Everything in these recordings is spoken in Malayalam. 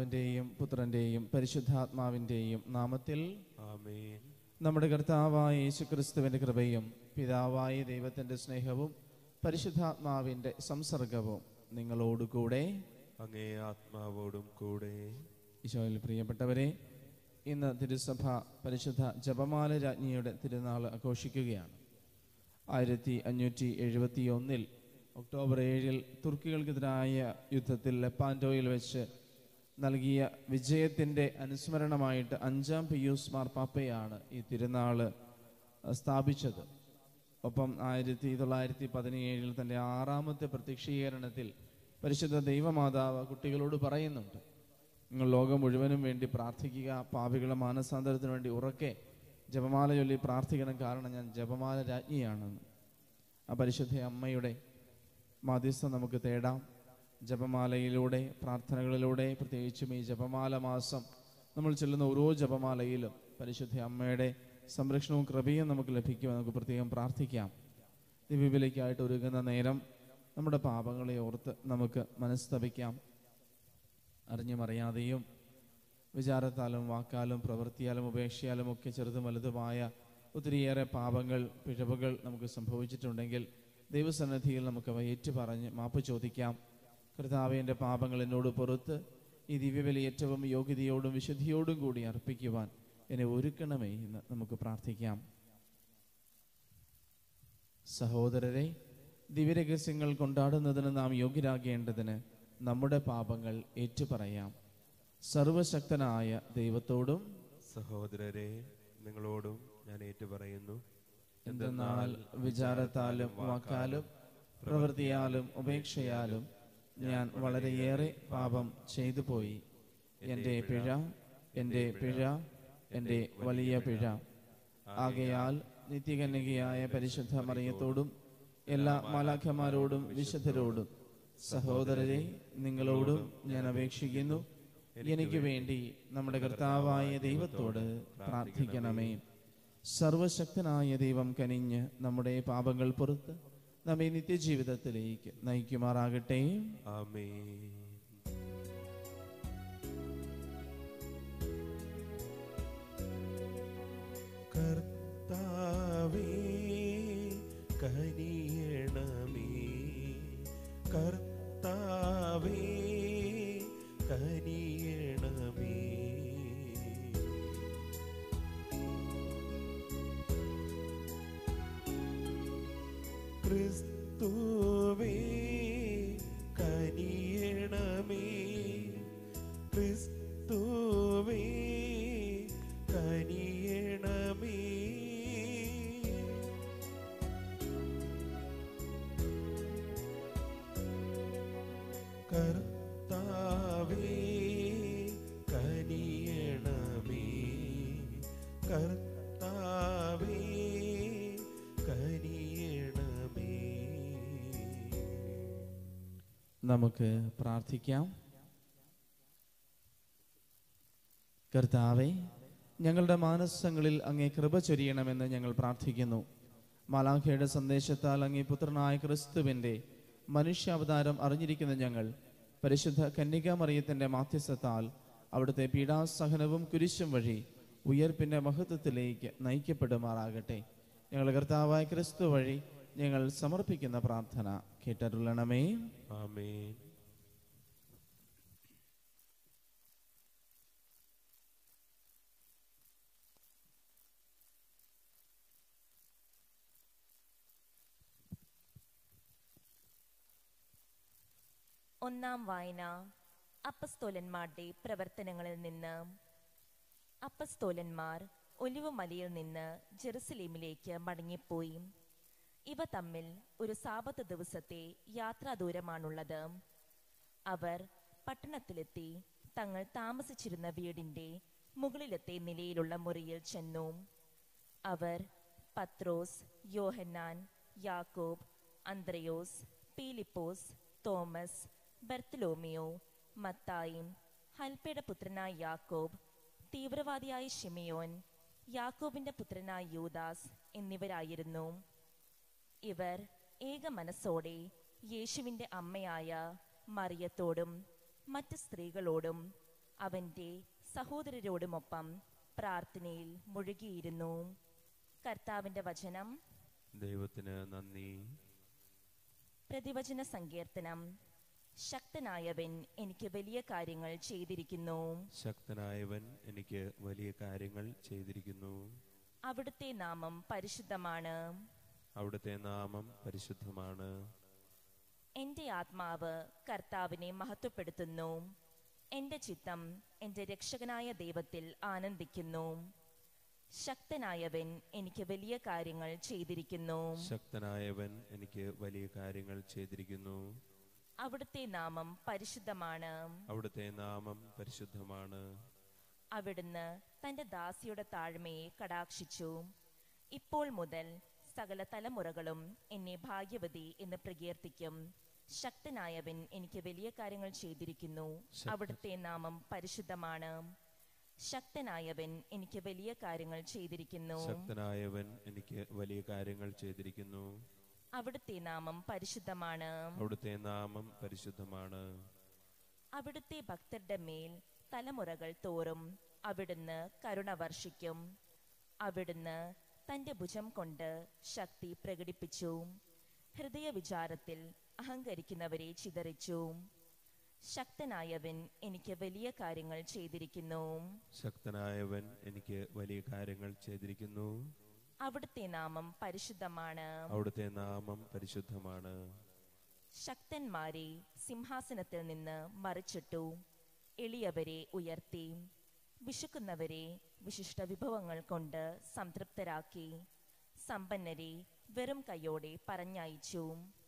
പിതാവിൻ്റെയും പുത്രൻ്റെയും പരിശുദ്ധാത്മാവിൻ്റെയും നാമത്തിൽ ആമേൻ നമ്മുടെ കർത്താവായ യേശുക്രിസ്തുവിൻ്റെ കൃപയും പിതാവായ ദൈവത്തിൻ്റെ സ്നേഹവും പരിശുദ്ധാത്മാവിൻ്റെ സംസർഗവും നിങ്ങളോടുകൂടെ അങ്ങേ ആത്മാവോടും കൂടെ ഈശോയിൽ പ്രിയപ്പെട്ടവരെ ഇന്ന് തിരുസഭ പരിശുദ്ധ ജപമാല രാജ്ഞിയുടെ തിരുനാൾ ആഘോഷിക്കുകയാണ് ആയിരത്തി അഞ്ഞൂറ്റി എഴുപത്തി ഒന്നിൽ ഒക്ടോബർ ഏഴിൽ തുർക്കികൾക്കെതിരായ യുദ്ധത്തിൽ ലെപ്പാൻഡോയിൽ വെച്ച് നൽകിയ വിജയത്തിൻ്റെ അനുസ്മരണമായിട്ട് അഞ്ചാം പിയൂസ് മാർപ്പാപ്പയാണ് ഈ തിരുനാൾ സ്ഥാപിച്ചത് ഒപ്പം ആയിരത്തി തൊള്ളായിരത്തി പതിനേഴിൽ തൻ്റെ ആറാമത്തെ പ്രത്യക്ഷീകരണത്തിൽ പരിശുദ്ധ ദൈവമാതാവ് കുട്ടികളോട് പറയുന്നുണ്ട് നിങ്ങൾ ലോകം മുഴുവനും വേണ്ടി പ്രാർത്ഥിക്കുക പാപികളുടെ മാനസാന്തരത്തിന് വേണ്ടി ഉറക്കെ ജപമാല ചൊല്ലി പ്രാർത്ഥിക്കണം കാരണം ഞാൻ ജപമാല രാജ്ഞിയാണെന്ന് ആ പരിശുദ്ധ അമ്മയുടെ മാധ്യസ്ഥം നമുക്ക് തേടാം ജപമാലയിലൂടെ പ്രാർത്ഥനകളിലൂടെ പ്രത്യേകിച്ചും ഈ ജപമാല മാസം നമ്മൾ ചൊല്ലുന്ന ഓരോ ജപമാലയിലും പരിശുദ്ധ അമ്മയുടെ സംരക്ഷണവും കൃപയും നമുക്ക് ലഭിക്കുമെന്ന് നമുക്ക് പ്രത്യേകം പ്രാർത്ഥിക്കാം ദിവ്യബലിക്കായിട്ട് ഒരുങ്ങുന്ന നേരം നമ്മുടെ പാപങ്ങളെ ഓർത്ത് നമുക്ക് മനസ്തപിക്കാം അറിഞ്ഞും അറിയാതെയും വിചാരത്താലും വാക്കാലും പ്രവൃത്തിയാലും ഉപേക്ഷയാലും ഒക്കെ ചെറുതും വലുതുമായ ഒത്തിരിയേറെ പാപങ്ങൾ പിഴവുകൾ നമുക്ക് സംഭവിച്ചിട്ടുണ്ടെങ്കിൽ ദൈവസന്നിധിയിൽ നമുക്ക് അവ ഏറ്റുപറഞ്ഞ് മാപ്പ് ചോദിക്കാം കർത്താവെ എൻ്റെ പാപങ്ങൾ എന്നോട് പുറത്ത് ഈ ദിവ്യബലി ഏറ്റവും യോഗ്യതയോടും വിശുദ്ധിയോടും കൂടി അർപ്പിക്കുവാൻ എന്നെ ഒരുക്കണമേ എന്ന് നമുക്ക് പ്രാർത്ഥിക്കാം സഹോദരരെ ദിവ്യരഹസ്യങ്ങൾ കൊണ്ടാടുന്നതിന് നാം യോഗ്യരാകേണ്ടതിന് നമ്മുടെ പാപങ്ങൾ ഏറ്റുപറയാം സർവശക്തനായ ദൈവത്തോടും സഹോദരരെ നിങ്ങളോടും ഞാൻ ഏറ്റുപറയുന്നു എന്തെന്നാൽ വിചാരത്താലും വാക്കാലും പ്രവൃത്തിയാലും ഉപേക്ഷയാലും ഞാൻ വളരെയേറെ പാപം ചെയ്തു പോയി എൻ്റെ പിഴ എൻ്റെ പിഴ എൻ്റെ വലിയ പിഴ ആകയാൽ നിത്യകന്യകയായ പരിശുദ്ധ മറിയത്തോടും എല്ലാ മാലാഖമാരോടും വിശുദ്ധരോടും സഹോദരരെ നിങ്ങളോടും ഞാൻ അപേക്ഷിക്കുന്നു എനിക്ക് വേണ്ടി നമ്മുടെ കർത്താവായ ദൈവത്തോട് പ്രാർത്ഥിക്കണമേ സർവശക്തനായ ദൈവം കനിഞ്ഞ് നമ്മുടെ പാപങ്ങൾ പുറത്ത് നമ്മെ നിത്യജീവിതത്തിലേക്ക് നയിക്കുമാറാകട്ടെ ആമേൻ കർത്താവേ കനിയണമേ കർത്താവേ കനിയണമേ ക്രിസ്തുവേ കനിയണമേ ക്രിസ്തുവേ കനിയണമേ കർത്താവേ കനിയണമേ കർത്താവേ കനിയണമേ നമുക്ക് പ്രാർത്ഥിക്കാം കർത്താവെ ഞങ്ങളുടെ മാനസങ്ങളിൽ അങ്ങേ കൃപ ചൊരിയണമെന്ന് ഞങ്ങൾ പ്രാർത്ഥിക്കുന്നു മാലാഖയുടെ സന്ദേശത്താൽ അങ്ങേ പുത്രനായ ക്രിസ്തുവിൻ്റെ മനുഷ്യാവതാരം അറിഞ്ഞിരിക്കുന്ന ഞങ്ങൾ പരിശുദ്ധ കന്യകാമറിയത്തിൻ്റെ മാധ്യസ്ഥത്താൽ അവിടുത്തെ പീഡാസഹനവും കുരിശും വഴി ഉയർപ്പിൻ്റെ മഹത്വത്തിലേക്ക് നയിക്കപ്പെടുമാറാകട്ടെ ഞങ്ങളുടെ കർത്താവായ ക്രിസ്തു വഴി ഞങ്ങൾ സമർപ്പിക്കുന്ന പ്രാർത്ഥന കേട്ടരുളണമേ ആമേൻ ഒന്നാം വായന അപ്പസ്തോലന്മാരുടെ പ്രവർത്തനങ്ങളിൽ നിന്ന് അപ്പസ്തോലന്മാർ ഒലിവുമലയിൽ നിന്ന് ജെറുസലേമിലേക്ക് മടങ്ങിപ്പോയി ഇവ തമ്മിൽ ഒരു സാപത്ത് ദിവസത്തെ യാത്രാ ദൂരമാണുള്ളത് അവർ പട്ടണത്തിലെത്തി തങ്ങൾ താമസിച്ചിരുന്ന വീടിന്റെ മുകളിലത്തെ നിലയിലുള്ള മുറിയിൽ ചെന്നു അവർ പത്രോസ് യോഹന്നാൻ യാക്കോബ് അന്ത്രയോസ് പീലിപ്പോസ് തോമസ് ബർത്തലോമിയോ മത്തായും ഹൽപ്പയുടെ പുത്രനായ യാക്കോബ് തീവ്രവാദിയായ ഷിമിയോൻ യാക്കോബിന്റെ പുത്രനായ യൂദാസ് എന്നിവരായിരുന്നു ഇവർ ഏക മനസ്സോടെ യേശുവിന്റെ അമ്മയായ മറിയത്തോടും മറ്റ് സ്ത്രീകളോടും അവൻ്റെ സഹോദരരോടുമൊപ്പം പ്രാർത്ഥനയിൽ മുഴുകിയിരുന്നു കർത്താവിൻ്റെ വചനം ദൈവത്തിന് നന്ദി പ്രതിവചന സങ്കീർത്തനം ശക്തനായവൻ എനിക്ക് വലിയ കാര്യങ്ങൾ ചെയ്തിരിക്കുന്നു ശക്തനായവൻ എനിക്ക് വലിയ കാര്യങ്ങൾ ചെയ്തിരിക്കുന്നു അവിടുത്തെ നാമം പരിശുദ്ധമാണ് അവിടുത്തെ നാമം പരിശുദ്ധമാണ് എൻ്റെ ആത്മാവ് കർത്താവിനെ മഹത്വപ്പെടുത്തുന്നു എൻ്റെ ചിത്തം എൻ്റെ രക്ഷകനായ ദൈവത്തിൽ ആനന്ദിക്കുന്നു ശക്തനായവൻ എനിക്ക് വലിയ കാര്യങ്ങൾ ചെയ്തിരിക്കുന്നു ശക്തനായവൻ എനിക്ക് വലിയ കാര്യങ്ങൾ ചെയ്തിരിക്കുന്നു അവിടുത്തെ നാമം പരിശുദ്ധമാണ് അവിടുത്തെ നാമം പരിശുദ്ധമാണ് അവിടുന്ന് തന്റെ ദാസിയുടെ താഴ്മയെ കടാക്ഷിച്ചു ഇപ്പോൾ മുതൽ സകല തലമുറകളും എന്നെ ഭാഗ്യവതി എന്ന് പ്രകീർത്തിക്കും ശക്തനായവൻ എനിക്ക് വലിയ കാര്യങ്ങൾ ചെയ്തിരിക്കുന്നു ശക്ത- അവിടുത്തെ നാമം പരിശുദ്ധമാണ് ശക്തനായവൻ എനിക്ക് വലിയ കാര്യങ്ങൾ ചെയ്തിരിക്കുന്നു ശക്തനായവൻ എനിക്ക് വലിയ കാര്യങ്ങൾ ചെയ്തിരിക്കുന്നു അവിടുത്തെ നാമം പരിശുദ്ധമാണ് അവിടുത്തെ നാമം പരിശുദ്ധമാണ് അവിടുത്തെ ഭക്തരുടെ മേൽ തലമുറകൾ തോറും അവിടുന്ന് കരുണ വർഷിക്കും അവിടുന്ന് തന്റെ ഭുജം കൊണ്ട് ശക്തി പ്രകടിപ്പിച്ചു ഹൃദയ വിചാരത്തിൽ അഹങ്കരിക്കുന്നവരെ ചിതറിച്ചു ശക്തനായവൻ എനിക്ക് വലിയ കാര്യങ്ങൾ ചെയ്തിരിക്കുന്നു ശക്തനായവൻ എനിക്ക് വലിയ കാര്യങ്ങൾ ചെയ്തിരിക്കുന്നു അവിടുത്തെ നാമം പരിശുദ്ധമാണ് അവിടുത്തെ നാമം പരിശുദ്ധമാണ് ശക്തന്മാരെ സിംഹാസനത്തിൽ നിന്ന് മറിച്ചിട്ടു എളിയവരെ ഉയർത്തി വിശക്കുന്നവരെ വിശിഷ്ട വിഭവങ്ങൾ കൊണ്ട് സംതൃപ്തരാക്കി സമ്പന്നരെ വെറും കൈയോടെ പറഞ്ഞയച്ചു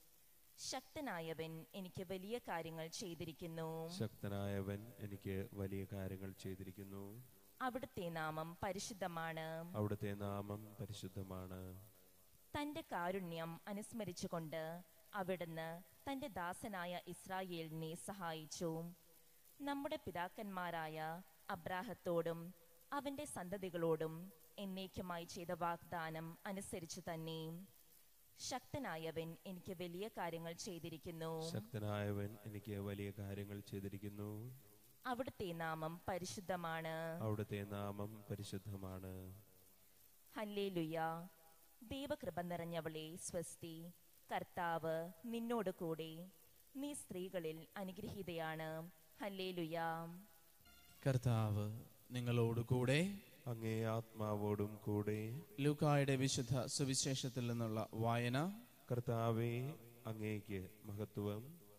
ശക്തനായവൻ എനിക്ക് വലിയ കാര്യങ്ങൾ ചെയ്തിരിക്കുന്നു ശക്തനായവൻ എനിക്ക് വലിയ കാര്യങ്ങൾ ചെയ്തിരിക്കുന്നു അവിടുത്തെ നാമം പരിശുദ്ധമാണ് അവിടുത്തെ നാമം പരിശുദ്ധമാണ് തന്റെ കാരുണ്യം അനുസ്മരിച്ചുകൊണ്ട് അവിടുന്ന് തന്റെ ദാസനായ ഇസ്രായേലിനെ സഹായിച്ചു നമ്മുടെ പിതാക്കന്മാരായ അബ്രാഹത്തോടും അവന്റെ സന്തതികളോടും എന്നേക്കുമായി ചെയ്ത വാഗ്ദാനം അനുസരിച്ചു തന്നെ ശക്തനായവൻ എനിക്ക് വലിയ കാര്യങ്ങൾ ചെയ്തിരിക്കുന്നു ശക്തനായവൻ എനിക്ക് വലിയ കാര്യങ്ങൾ ചെയ്തിരിക്കുന്നു അവിടുത്തെ നാമം പരിശുദ്ധമാണ് അവിടുത്തെ നാമം പരിശുദ്ധമാണ് ഹല്ലേലുയ ദൈവകൃപ നിറഞ്ഞവളെ സ്വസ്തി കർത്താവ് നിന്നോട് കൂടെ നീ സ്ത്രീകളിൽ അനുഗ്രഹീതയാണ് ഹല്ലേലുയ കർത്താവ് നിങ്ങളോട് കൂടെ അങ്ങേ ആത്മാവോടും കൂടെ ലൂക്കായുടെ വിശുദ്ധ സുവിശേഷത്തിൽ നിന്നുള്ള വായന കർത്താവെ അങ്ങേക്ക് മഹത്വം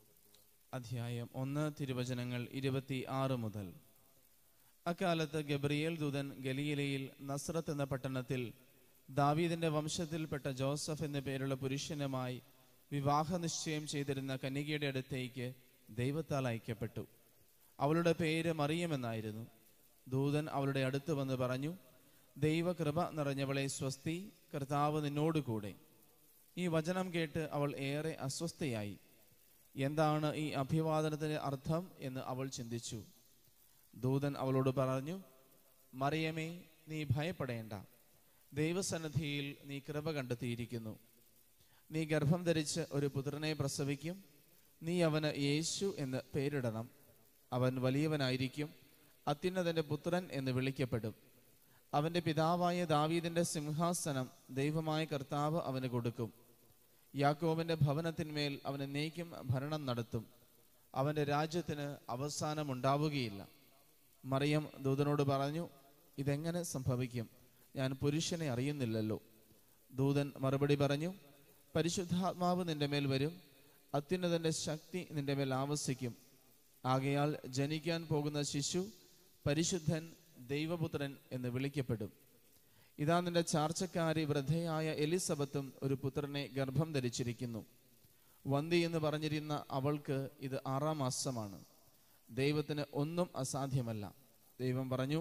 അധ്യായം ഒന്ന് തിരുവചനങ്ങൾ ഇരുപത്തി ആറ് മുതൽ അക്കാലത്ത് ഗബ്രിയേൽ ദൂതൻ ഗലീലയിൽ നസ്രത്ത് എന്ന പട്ടണത്തിൽ ദാവീദിന്റെ വംശത്തിൽപ്പെട്ട ജോസഫ് എന്ന പേരുള്ള പുരുഷനുമായി വിവാഹ നിശ്ചയം ചെയ്തിരുന്ന കന്യകയുടെ അടുത്തേക്ക് ദൈവത്താൽ അയക്കപ്പെട്ടു അവളുടെ പേര് മറിയമെന്നായിരുന്നു ദൂതൻ അവളുടെ അടുത്ത് വന്ന് പറഞ്ഞു ദൈവകൃപ നിറഞ്ഞവളെ സ്വസ്തി കർത്താവ് നിന്നോട് കൂടെ ഈ വചനം കേട്ട് അവൾ ഏറെ അസ്വസ്ഥയായി എന്താണ് ഈ അഭിവാദനത്തിന്റെ അർത്ഥം എന്ന് അവൾ ചിന്തിച്ചു ദൂതൻ അവളോട് പറഞ്ഞു മറിയമേ നീ ഭയപ്പെടേണ്ട ദൈവസന്നിധിയിൽ നീ കൃപ കണ്ടെത്തിയിരിക്കുന്നു നീ ഗർഭം ധരിച്ച് ഒരു പുത്രനെ പ്രസവിക്കും നീ അവന് യേശു എന്ന് പേരിടണം അവൻ വലിയവനായിരിക്കും അത്യുന്നതന്റെ പുത്രൻ എന്ന് വിളിക്കപ്പെടും അവന്റെ പിതാവായ ദാവീദിന്റെ സിംഹാസനം ദൈവമായ കർത്താവ് അവന് കൊടുക്കും യാക്കോബിന്റെ ഭവനത്തിന്മേൽ അവൻ എന്നേക്കും ഭരണം നടത്തും അവന്റെ രാജ്യത്തിന് അവസാനം ഉണ്ടാവുകയില്ല മറിയം ദൂതനോട് പറഞ്ഞു ഇതെങ്ങനെ സംഭവിക്കും ഞാൻ പുരുഷനെ അറിയുന്നില്ലല്ലോ ദൂതൻ മറുപടി പറഞ്ഞു പരിശുദ്ധാത്മാവ് നിന്റെ മേൽ വരും അത്യുന്നതന്റെ ശക്തി നിന്റെ മേൽ ആവസിക്കും ആകയാൽ ജനിക്കാൻ പോകുന്ന ശിശു പരിശുദ്ധൻ ദൈവപുത്രൻ എന്ന് വിളിക്കപ്പെടും ഇതാ നിന്റെ ചാർച്ചക്കാരി വൃദ്ധയായ എലിസബത്തും ഒരു പുത്രനെ ഗർഭം ധരിച്ചിരിക്കുന്നു വന്തി എന്ന് പറഞ്ഞിരുന്ന അവൾക്ക് ഇത് ആറാം മാസമാണ് ദൈവത്തിന് ഒന്നും അസാധ്യമല്ല ദൈവം പറഞ്ഞു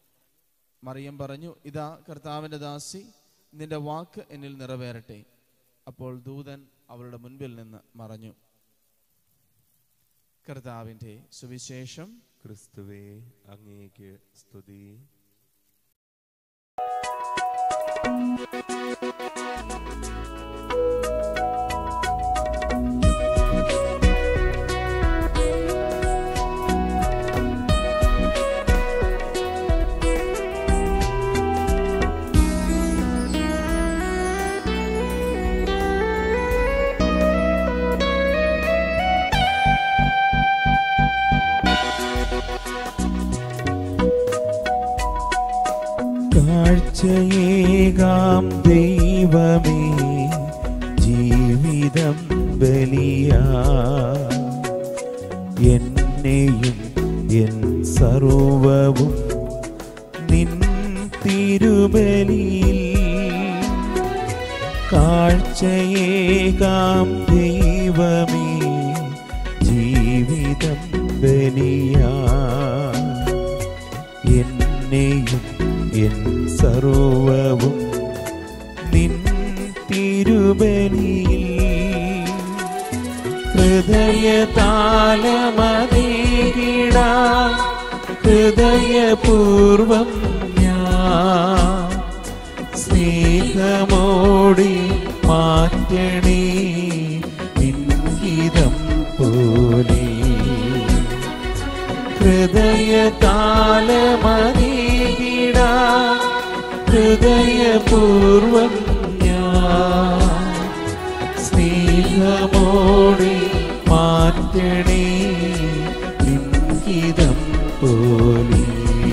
മറിയം പറഞ്ഞു ഇതാ കർത്താവിന്റെ ദാസി നിന്റെ വാക്ക് എന്നിൽ നിറവേറട്ടെ അപ്പോൾ ദൂതൻ അവളുടെ മുൻപിൽ നിന്ന് മറഞ്ഞു കർത്താവിന്റെ സുവിശേഷം ക്രിസ്തുവേ അങ്ങേക്ക് സ്തുതി Thank കാഴ്ചയേകാം ദൈവമേ ജീവിതം ബലിയാ എന്നെയും എൻ സർവവും നിൻ തിരുബലിയിൽ കാഴ്ചയേകാം ദൈവമേ ജീവിതം ബലിയാ എന്നെയും എൻ സർവവും നിൻ തിരുബലിയിൽ ഹൃദയതാലമതീകിട ഹൃദയപൂർവം ഞാൻ സ്നേഹമോടി മാറ്റണേ നിൻഹിതം പോലെ ഹൃദയതാലമതീകിട ഹൃദയപൂർവം ഞാൻ സ്നേഹമോടെ മാറ്റണേ നിൻഹിതം പോലെ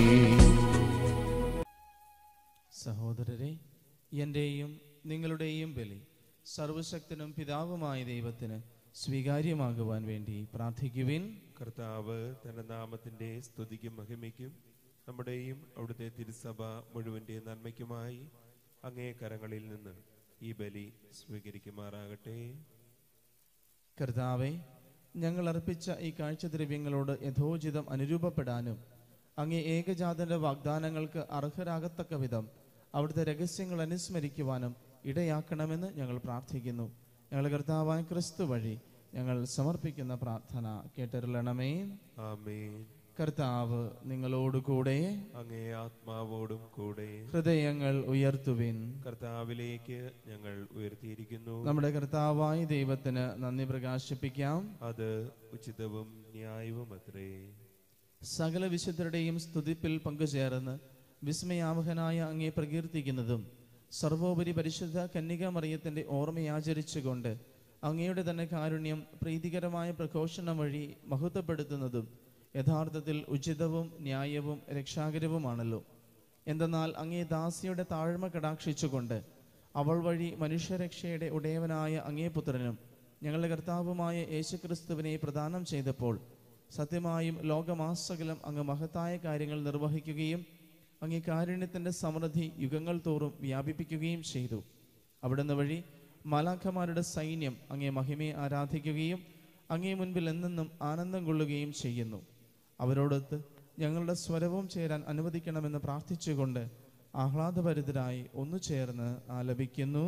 സഹോദരരെ എൻ്റെയും നിങ്ങളുടെയും ബലി സർവശക്തനും പിതാവുമായ ദൈവത്തിന് സ്വീകാര്യമാകുവാൻ വേണ്ടി പ്രാർത്ഥിക്കുവിൻ കർത്താവ് തന്റെ നാമത്തിന്റെ സ്തുതിക്കും മഹിമയ്ക്കും നമ്മുടെയും അവിടുത്തെ തിരുസഭ മുഴുവന്റെ നന്മയ്ക്കുമായി അങ്ങേ കരങ്ങളിൽ നിന്ന് ഈ ബലി സ്വീകരിക്കുമാറാകട്ടെ കർത്താവെ ഞങ്ങൾ അർപ്പിച്ച ഈ കാഴ്ചദ്രവ്യങ്ങളോട് യഥോചിതം അനുരൂപപ്പെടാനും അങ്ങേ ഏകജാതന്റെ വാഗ്ദാനങ്ങൾക്ക് അർഹരാകത്തക്ക വിധം അവിടുത്തെ രഹസ്യങ്ങൾ അനുസ്മരിക്കുവാനും ഇടയാക്കണമെന്ന് ഞങ്ങൾ പ്രാർത്ഥിക്കുന്നു ഞങ്ങൾ കർത്താവായ ക്രിസ്തു വഴി ഞങ്ങൾ സമർപ്പിക്കുന്ന പ്രാർത്ഥന കേട്ടരുളണമേ ആമേൻ കർത്താവ് നിങ്ങളോടുകൂടെ അങ്ങേ ആത്മാവോടും കൂടെ ഹൃദയങ്ങൾ ഉയർത്തുവിൻ കർത്താവിലേക്ക് ഞങ്ങൾ ഉയർത്തിയിരിക്കുന്നു നമ്മുടെ കർത്താവായ ദൈവത്തിന് നന്ദി പ്രകാശിപ്പിക്കാം അത് ഉചിതവും ന്യായവും അത്രേ സകല വിശുദ്ധരുടെയും സ്തുതിപ്പിൽ പങ്കുചേർന്ന് വിസ്മയാവഹനായ അങ്ങേ പ്രകീർത്തിക്കുന്നതും സർവോപരി പരിശുദ്ധ കന്യക മറിയത്തിന്റെ ഓർമ്മയാചരിച്ചുകൊണ്ട് അങ്ങയുടെ തന്നെ കാരുണ്യം പ്രീതികരമായ പ്രഘോഷണം വഴി മഹത്വപ്പെടുത്തുന്നതും യഥാർത്ഥത്തിൽ ഉചിതവും ന്യായവും രക്ഷാകരവുമാണല്ലോ എന്തെന്നാൽ അങ്ങേ ദാസിയുടെ താഴ്മ കടാക്ഷിച്ചുകൊണ്ട് അവൾ വഴി മനുഷ്യരക്ഷയുടെ ഉടയവനായ അങ്ങേ പുത്രനും ഞങ്ങളുടെ കർത്താവുമായ യേശുക്രിസ്തുവിനെ പ്രദാനം ചെയ്തപ്പോൾ സത്യമായും ലോകമാസകലം അങ്ങ് മഹത്തായ കാര്യങ്ങൾ നിർവഹിക്കുകയും അങ്ങേ കാരുണ്യത്തിന്റെ സമൃദ്ധി യുഗങ്ങൾ തോറും വ്യാപിപ്പിക്കുകയും ചെയ്തു അവിടുന്ന് വഴി മലാഖമാരുടെ സൈന്യം അങ്ങേ മഹിമയെ ആരാധിക്കുകയും അങ്ങേ മുൻപിൽ എന്നെന്നും ആനന്ദം കൊള്ളുകയും ചെയ്യുന്നു അവരോടൊത്ത് ഞങ്ങളുടെ സ്വരവും ചേരാൻ അനുവദിക്കണമെന്ന് പ്രാർത്ഥിച്ചുകൊണ്ട് ആഹ്ലാദഭരിതരായി ഒന്നു ചേർന്ന് ആലപിക്കുന്നു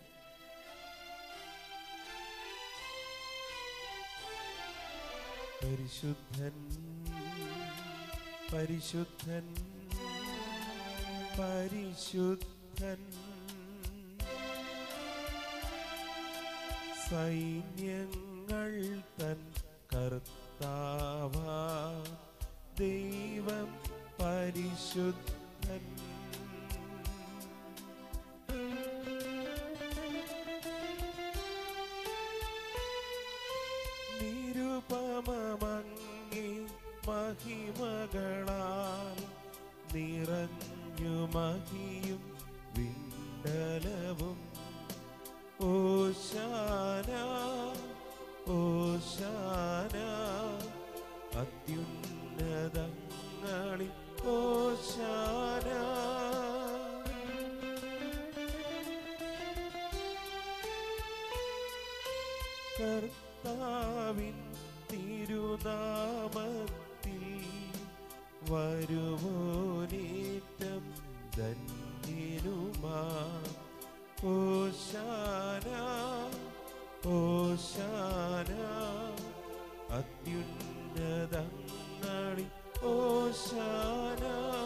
പരിശുദ്ധൻ പരിശുദ്ധൻ പരിശുദ്ധൻ സൈന്യങ്ങൾ തൻ കർത്താവ ദൈവം പരിശുദ്ധൻ നിരുപമങ്ങി മഹിമകളാൽ നിറഞ്ഞു മഹിയും വിണ്ടലവും ഓശാന ഓശാന അത്യുന്നതങ്ങളിൽ ഓശാന കർത്താവിൻ തിരുനാമത്തിൽ വരുവോനേറ്റം ധന്യനുമാ ഓശാന ഓശാന അത്യുന്നതങ്ങളിൽ ഓശാന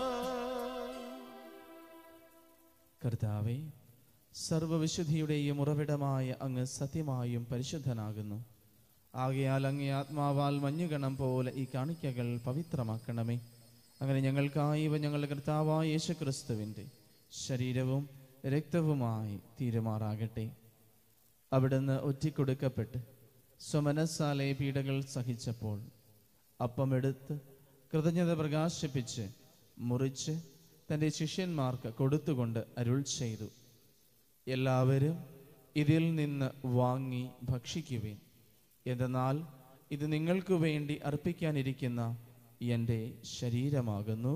കർത്താവെ സർവവിശുദ്ധിയുടെയും ഉറവിടമായ അങ്ങ് സത്യമായും പരിശുദ്ധനാകുന്നു ആകയാൽ അങ്ങേ ആത്മാവാൽ മഞ്ഞുകണം പോലെ ഈ കാണിക്കകൾ പവിത്രമാക്കണമേ അങ്ങനെ ഞങ്ങൾക്കായി ഇവ ഞങ്ങളുടെ കർത്താവായ യേശുക്രിസ്തുവിൻ്റെ ശരീരവും രക്തവുമായി തീരുമാറാകട്ടെ അവിടുന്ന് ഒറ്റിക്കൊടുക്കപ്പെട്ട് സ്വമനസാലെ പീഡകൾ സഹിച്ചപ്പോൾ അപ്പമെടുത്ത് കൃതജ്ഞത പ്രകാശിപ്പിച്ച് മുറിച്ച് തൻ്റെ ശിഷ്യന്മാർക്ക് കൊടുത്തുകൊണ്ട് അരുൾ ചെയ്തു എല്ലാവരും ഇതിൽ നിന്ന് വാങ്ങി ഭക്ഷിക്കുവിൻ എന്തെന്നാൽ ഇത് നിങ്ങൾക്ക് വേണ്ടി അർപ്പിക്കാനിരിക്കുന്ന എൻ്റെ ശരീരമാകുന്നു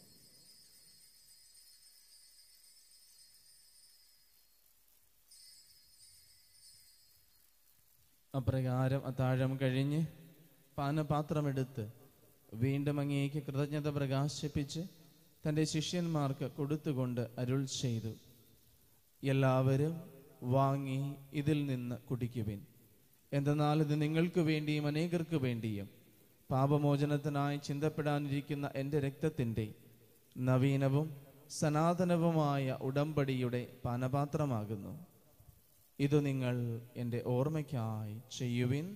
അപ്രകാരം അത്താഴം കഴിഞ്ഞ് പാനപാത്രമെടുത്ത് വീണ്ടും അങ്ങേക്ക് കൃതജ്ഞത പ്രകാശിപ്പിച്ച് തൻ്റെ ശിഷ്യന്മാർക്ക് കൊടുത്തുകൊണ്ട് അരുൾ ചെയ്തു എല്ലാവരും വാങ്ങി ഇതിൽ നിന്ന് കുടിക്കുവിൻ എന്തെന്നാൽ ഇത് നിങ്ങൾക്ക് വേണ്ടിയും അനേകർക്ക് വേണ്ടിയും പാപമോചനത്തിനായി ചിന്തപ്പെടാനിരിക്കുന്ന എൻ്റെ രക്തത്തിൻ്റെ നവീനവും സനാതനവുമായ ഉടമ്പടിയുടെ പാനപാത്രമാകുന്നു ഇത് നിങ്ങൾ എൻ്റെ ഓർമ്മയ്ക്കായി ചെയ്യുവിൻ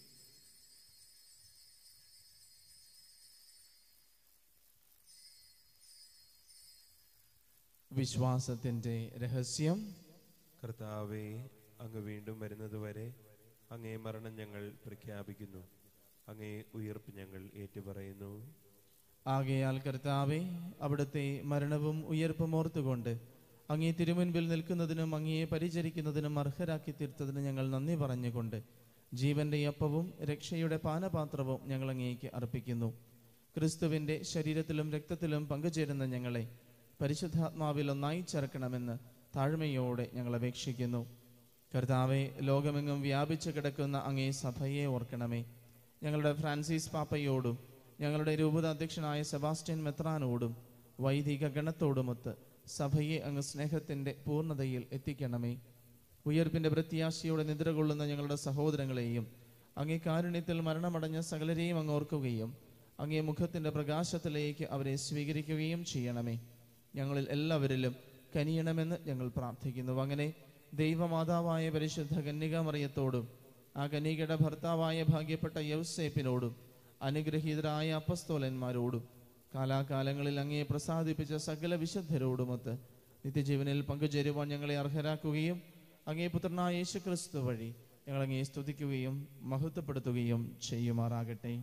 വിശ്വാസത്തിൻ്റെ രഹസ്യം കർത്താവെ അങ്ങ് വീണ്ടും വരുന്നതുവരെ അങ്ങേ മരണം ഞങ്ങൾ പ്രഖ്യാപിക്കുന്നു അങ്ങേ ഉയർപ്പ് ഞങ്ങൾ ഏറ്റുപറയുന്നു ആകയാൽ കർത്താവെ അവിടുത്തെ മരണവും ഉയർപ്പും ഓർത്തുകൊണ്ട് അങ്ങേ തിരുമുൻപിൽ നിൽക്കുന്നതിനും അങ്ങയെ പരിചരിക്കുന്നതിനും അർഹരാക്കി തീർത്തതിന് ഞങ്ങൾ നന്ദി പറഞ്ഞുകൊണ്ട് ജീവന്റെ അപ്പവും രക്ഷയുടെ പാനപാത്രവും ഞങ്ങൾ അങ്ങേക്ക് അർപ്പിക്കുന്നു ക്രിസ്തുവിന്റെ ശരീരത്തിലും രക്തത്തിലും പങ്കുചേരുന്ന ഞങ്ങളെ പരിശുദ്ധാത്മാവിൽ ഒന്നായി ചേർക്കണമെന്ന് താഴ്മയോടെ ഞങ്ങൾ അപേക്ഷിക്കുന്നു കർത്താവെ ലോകമെങ്ങും വ്യാപിച്ചു കിടക്കുന്ന അങ്ങേ സഭയെ ഓർക്കണമേ ഞങ്ങളുടെ ഫ്രാൻസിസ് പാപ്പയോടും ഞങ്ങളുടെ രൂപത അധ്യക്ഷനായ സെബാസ്റ്റ്യൻ മെത്രാനോടും വൈദിക ഗണത്തോടുമൊത്ത് സഭയെ അങ്ങ് സ്നേഹത്തിന്റെ പൂർണ്ണതയിൽ എത്തിക്കണമേ ഉയർപ്പിന്റെ പ്രത്യാശയോടെ നിദ്ര കൊള്ളുന്ന ഞങ്ങളുടെ സഹോദരങ്ങളെയും അങ്ങേ കാരുണ്യത്തിൽ മരണമടഞ്ഞ സകലരെയും അങ്ങ് ഓർക്കുകയും അങ്ങേ മുഖത്തിന്റെ പ്രകാശത്തിലേക്ക് അവരെ സ്വീകരിക്കുകയും ചെയ്യണമേ ഞങ്ങളിൽ എല്ലാവരിലും കനിയണമെന്ന് ഞങ്ങൾ പ്രാർത്ഥിക്കുന്നു അങ്ങനെ ദൈവമാതാവായ പരിശുദ്ധ കന്യകാമറിയത്തോടും ആ കന്യകയുടെ ഭർത്താവായ ഭാഗ്യപ്പെട്ട യൗസേപ്പിനോടും അനുഗ്രഹീതരായ അപ്പസ്തോലന്മാരോടും കാലാകാലങ്ങളിൽ അങ്ങേ പ്രസാദിപ്പിച്ച സകല വിശുദ്ധരോടുമൊത്ത് നിത്യജീവനിൽ പങ്കുചേരുവാൻ ഞങ്ങളെ അർഹരാക്കുകയും അങ്ങേ പുത്രനായ യേശു ക്രിസ്തു വഴി ഞങ്ങൾ അങ്ങേ സ്തുതിക്കുകയും മഹത്വപ്പെടുത്തുകയും ചെയ്യുമാറാകട്ടെ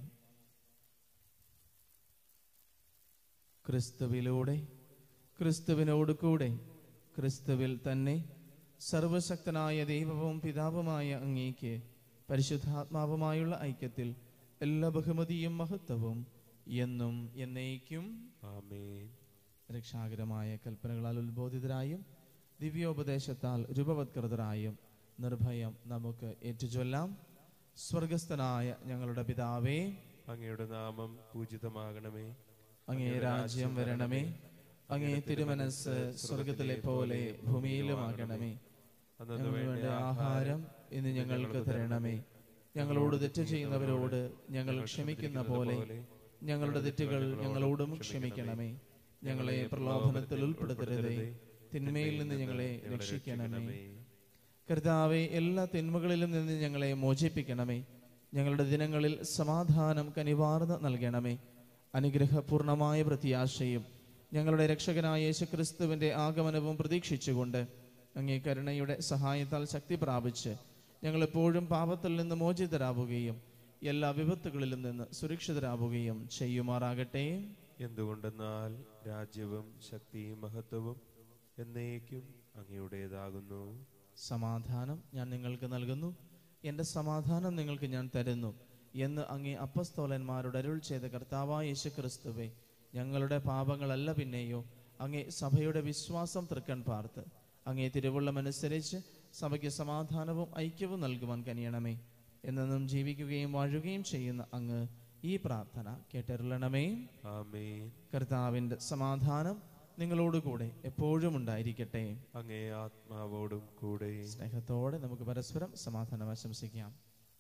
ക്രിസ്തുവിലൂടെ ക്രിസ്തുവിനോട് കൂടെ ക്രിസ്തുവിൽ തന്നെ സർവശക്തനായ ദൈവവും പിതാവുമായ അങ്ങേക്ക് പരിശുദ്ധാത്മാവുമായുള്ള ഐക്യത്തിൽ എല്ലാ ബഹുമതിയും മഹത്വവും എന്നും എന്നേക്കും ആമേൻ രക്ഷാകരമായ കൽപ്പനകളാൽ ഉത്ബോധിതരായും ദിവ്യോപദേശത്താൽ രൂപവത്കൃതരായും നിർഭയം നമുക്ക് ഏറ്റുചൊല്ലാം സ്വർഗസ്ഥനായ ഞങ്ങളുടെ പിതാവേ അങ്ങയുടെ നാമം പൂജിതമാകണമേ അങ്ങേ രാജ്യം വരണമേ അങ്ങേ തിരുമനസ് സ്വർഗത്തിലെ പോലെ ഭൂമിയിലുമാകണമേ അന്നു ഞങ്ങൾക്ക് വേണ്ട ആഹാരം ഇന്ന് ഞങ്ങൾക്ക് തരണമേ ഞങ്ങളോട് തെറ്റ് ചെയ്യുന്നവരോട് ഞങ്ങൾ ക്ഷമിക്കുന്ന പോലെ ഞങ്ങളുടെ തെറ്റുകൾ ഞങ്ങളോടും ക്ഷമിക്കണമേ ഞങ്ങളെ പ്രലോഭനത്തിൽ ഉൾപ്പെടുത്തരുതേ തിന്മയിൽ നിന്ന് ഞങ്ങളെ രക്ഷിക്കണമേ കർത്താവെ എല്ലാ തിന്മകളിലും നിന്ന് ഞങ്ങളെ മോചിപ്പിക്കണമേ ഞങ്ങളുടെ ദിനങ്ങളിൽ സമാധാനം കനിവാർന്ന് നൽകണമേ അനുഗ്രഹപൂർണമായ പ്രത്യാശയും ഞങ്ങളുടെ രക്ഷകനായ യേശുക്രിസ്തുവിന്റെ ആഗമനവും പ്രതീക്ഷിച്ചുകൊണ്ട് അങ്ങേ കരുണയുടെ സഹായത്താൽ ശക്തി പ്രാപിച്ച് ഞങ്ങൾ എപ്പോഴും പാപത്തിൽ നിന്ന് മോചിതരാവുകയും എല്ലാ വിപത്തുകളിലും നിന്ന് സുരക്ഷിതരാവുകയും ചെയ്യുമാറാകട്ടെ എന്തുകൊണ്ടെന്നാൽ രാജ്യവും ശക്തിയും മഹത്വവും എന്നേക്കും അങ്ങയുടേതാകുന്നു സമാധാനം ഞാൻ നിങ്ങൾക്ക് നൽകുന്നു എൻ്റെ സമാധാനം നിങ്ങൾക്ക് ഞാൻ തരുന്നു എന്ന് അങ്ങേ അപ്പസ്തോലന്മാരുടെ അരുൾ ചെയ്ത കർത്താവായ യേശു ക്രിസ്തുവെ ഞങ്ങളുടെ പാപങ്ങളല്ല പിന്നെയോ അങ്ങേ സഭയുടെ വിശ്വാസം തൃക്കൺ പാർത്ത് അങ്ങേ തിരുവുള്ളമനുസരിച്ച് സഭയ്ക്ക് സമാധാനവും ഐക്യവും നൽകുവാൻ കനിയണമേ എന്നെന്നും ജീവിക്കുകയും വാഴുകയും ചെയ്യുന്ന അങ്ങ് ഈ പ്രാർത്ഥന കേട്ടരുളണമേ ആമേൻ കർത്താവിൻ്റെ സമാധാനം നിങ്ങളോടുകൂടെ എപ്പോഴും ഉണ്ടായിരിക്കട്ടെ അങ്ങേ ആത്മാവോടും കൂടെ സ്നേഹത്തോടെ നമുക്ക് പരസ്പരം സമാധാനം ആശംസിക്കാം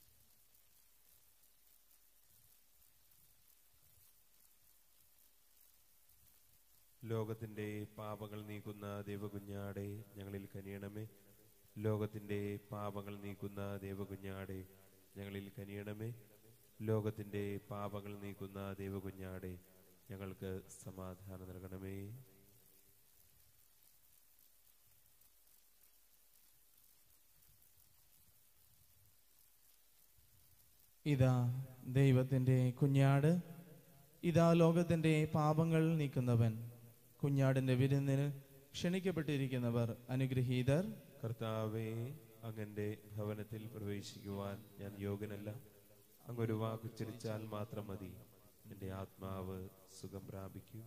ലോകത്തിന്റെ പാപങ്ങൾ നീക്കുന്ന ദേവകുഞ്ഞാടെ ഞങ്ങളിൽ കനിയണമേ ലോകത്തിന്റെ പാപങ്ങൾ നീക്കുന്ന ദേവകുഞ്ഞാടെ ഞങ്ങളിൽ കനിയണമേ ലോകത്തിന്റെ പാപങ്ങൾ നീക്കുന്ന ദേവകുഞ്ഞാടെ ഞങ്ങൾക്ക് സമാധാനം നൽകണമേ ഇതാ ദൈവത്തിൻ്റെ കുഞ്ഞാട് ഇതാ ലോകത്തിൻ്റെ പാപങ്ങൾ നീക്കുന്നവൻ കുഞ്ഞാടിന്റെ വിരുന്നിന് ക്ഷണിക്കപ്പെട്ടിരിക്കുന്നവർ അനുഗ്രഹീതർ കർത്താവെ അങ്ങന്റെ ഭവനത്തിൽ പ്രവേശിക്കുവാൻ ഞാൻ യോഗ്യനല്ല അങ്ങൊരു വാക്കുച്ചരിച്ചാൽ മാത്രം മതി എൻ്റെ ആത്മാവ് സുഖം പ്രാപിക്കും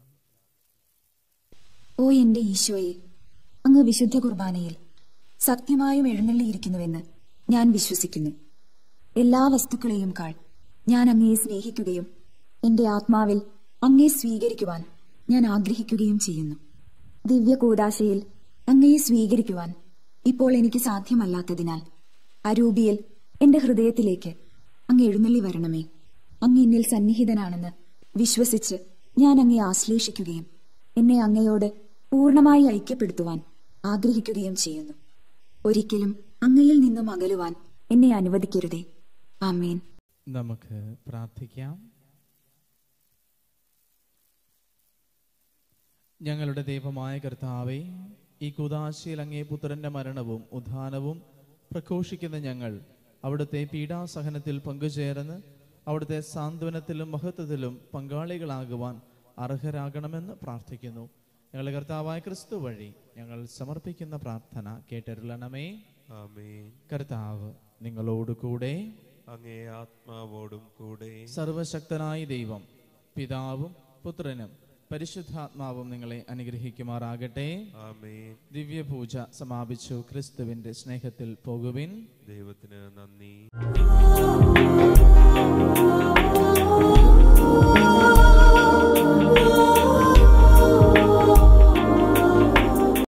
ഓ എന്റെ ഈശോയെ അങ്ങ് വിശുദ്ധ കുർബാനയിൽ സത്യമായും എഴുന്നള്ളിയിരിക്കുന്നുവെന്ന് ഞാൻ വിശ്വസിക്കുന്നു എല്ലാ വസ്തുക്കളെയും കാൾ ഞാൻ അങ്ങയെ സ്നേഹിക്കുകയും എന്റെ ആത്മാവിൽ അങ്ങയെ സ്വീകരിക്കുവാൻ ഞാൻ ആഗ്രഹിക്കുകയും ചെയ്യുന്നു ദിവ്യ കൂദാശയിൽ അങ്ങയെ സ്വീകരിക്കുവാൻ ഇപ്പോൾ എനിക്ക് സാധ്യമല്ലാത്തതിനാൽ അരൂപിയിൽ എന്റെ ഹൃദയത്തിലേക്ക് അങ്ങ് എഴുന്നള്ളി വരണമേ അങ്ങ് എന്നിൽ സന്നിഹിതനാണെന്ന് വിശ്വസിച്ച് ഞാൻ അങ്ങയെ ആശ്ലേഷിക്കുകയും എന്നെ അങ്ങയോട് പൂർണ്ണമായി ഐക്യപ്പെടുത്തുവാൻ ആഗ്രഹിക്കുകയും ചെയ്യുന്നു ഒരിക്കലും അങ്ങയിൽ നിന്നും അകലുവാൻ എന്നെ അനുവദിക്കരുതേ ആമേൻ നമുക്ക് പ്രാർത്ഥിക്കാം ഞങ്ങളുടെ ദൈവമായ കർത്താവെ ഈ കുദാശയിൽ അങ്ങേ പുത്രന്റെ മരണവും ഉത്ഥാനവും പ്രഘോഷിക്കുന്ന ഞങ്ങൾ അവിടുത്തെ പീഡാസഹനത്തിൽ പങ്കുചേർന്ന് അവിടുത്തെ സാന്ത്വനത്തിലും മഹത്വത്തിലും പങ്കാളികളാകുവാൻ അർഹരാകണമെന്ന് പ്രാർത്ഥിക്കുന്നു ഞങ്ങളുടെ കർത്താവായ ക്രിസ്തു വഴി ഞങ്ങൾ സമർപ്പിക്കുന്ന പ്രാർത്ഥന കേട്ടരുളണമേ ആമേൻ കർത്താവ് നിങ്ങളോട് കൂടെ അങ്ങേ ആത്മാവോടും കൂടെ സർവശക്തനായ ദൈവം പിതാവും പുത്രനും പരിശുദ്ധാത്മാവും നിങ്ങളെ അനുഗ്രഹിക്കുമാറാകട്ടെ ആമേൻ ദിവ്യപൂജ സമാപിച്ചു ക്രിസ്തുവിന്റെ സ്നേഹത്തിൽ പോകുവിൻ ദൈവത്തിന് നന്ദി